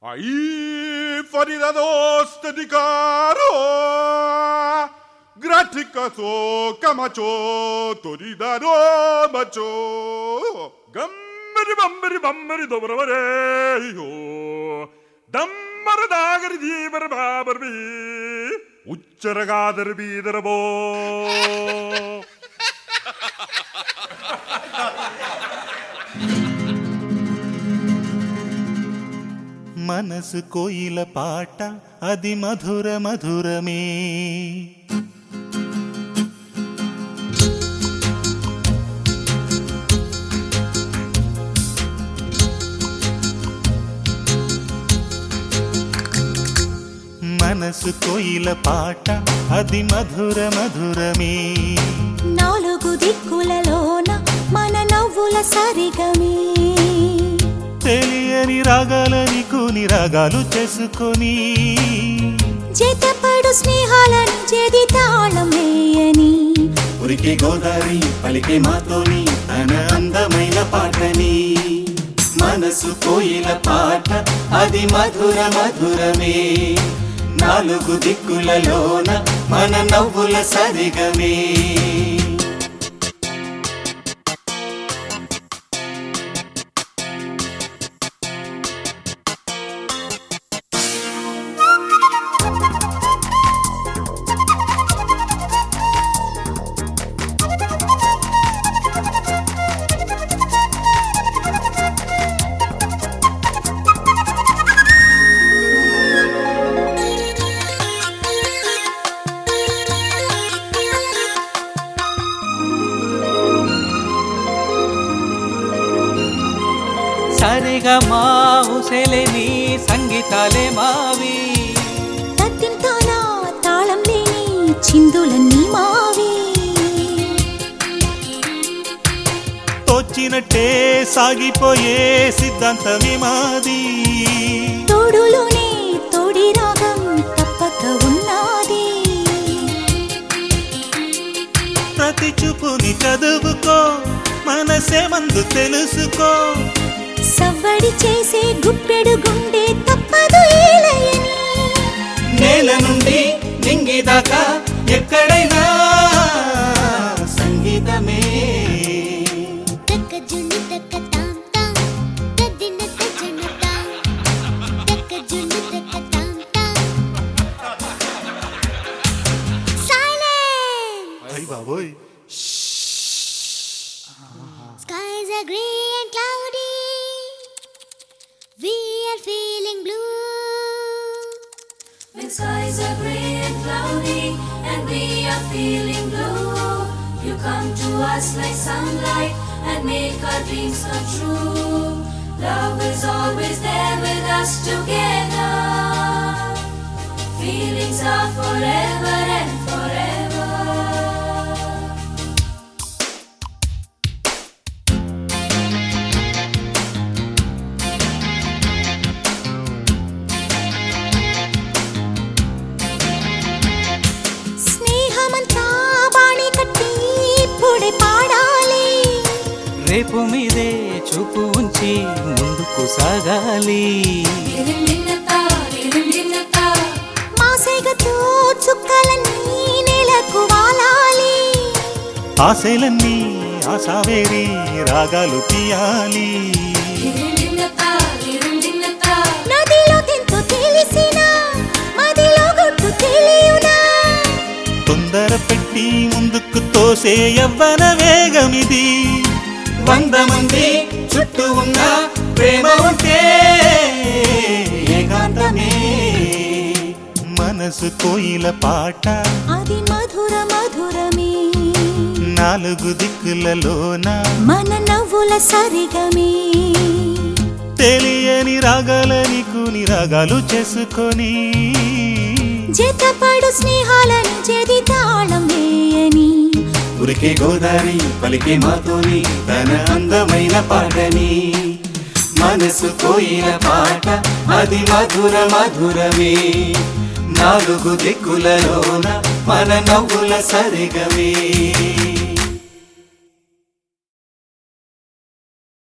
Ahí, faridados dedicaron, graticaso, camacho, toridaro, macho. గమ్మరి బమ్మరి బమ్మరి దొబరవరేయో దమ్మర దాగరి దీబర బాబర్బి ఉచ్చరగాదర బీదరబో మనసు కోయిల పాట అది మధుర మధురమే మనసు కోయిల పాట అది మధుర మధురమే నాలుగు దిక్కులలోన మన నవ్వుల సరిగమే తెలియని రాగాలని కూని రాగాలు చేసుకొని జతపడు స్నేహాలను చెది తాళం వేయని ఉరికి గోదారి పలికే మాతోని తన అందమైన పాటని మనసు కోయిల పాట అది మధుర మధురమే నాలుగు దిక్కులలోన మన నవ్వుల సరిగమే సరిగా మా ఉసెలేని సంగీతాలే మావి తత్తింతానా తాళం లేని చిందులన్నీ మావి తోచినట్టే సాగిపోయే సిద్ధాంతమే మాది తోడులోనే తోడి రాగం తప్పక ఉన్నది ప్రతి చూపుని చదువుకో మనసే మందు తెలుసుకో సవ్వడి చేసే గుప్పెడు గుండె తప్పదు ఏలయని నేల నుండి నింగి దాకా ఎక్కడైనా సంగీతమే తక్క జున్ను తక్క తాం తాం తద్దిన తజ్జన తాం తక్క జున్ను తక్క తాం తాం సైలెన్స్ అయ్ బాబోయ్ skies are gray and cloudy we are feeling blue When skies are gray and cloudy and we are feeling blue, you come to us like sunlight and make our dreams come true. Love is always there with us together. Feelings are forever and forever. స్నేహమంతా బాణి కట్టి ఇప్పుడే పాడాలి రేపు మీదే చూపు ఉంచి ముందుకు సాగాలి Dirindinnata, dirindinnata. మాసేగతో చుక్కలన్నీ నేలకు వాలాలి ఆశలన్నీ ఆశావేరి రాగాలు తీయాలి Dirindinnata, dirindinnata. నదిలో తెంతో తెలిసిన మదిలో గుట్టు తెలియునా తొందర పెట్టి ముందుకు తోసే యవ్వన వేగమిది వంద మంది చుట్టూ ఉన్న ప్రేమ ఉంటే ఏకాంతమే మనసు కోయిల పాట అది మధుర మధురమే నాలుగు దిక్కులలోన మన నవ్వుల సరిగమే తెలియని రాగాలని కూని రాగాలు చేసుకొని జతపడు స్నేహాలను చెది తాళం వేయని ఉరికే గోదారి పలికే మాతోని తన అందమైన పాటని మనసు కోయిన పాట అది మధుర మధురమే నాలుగు దిక్కులలోన మన నవ్వుల సరిగమే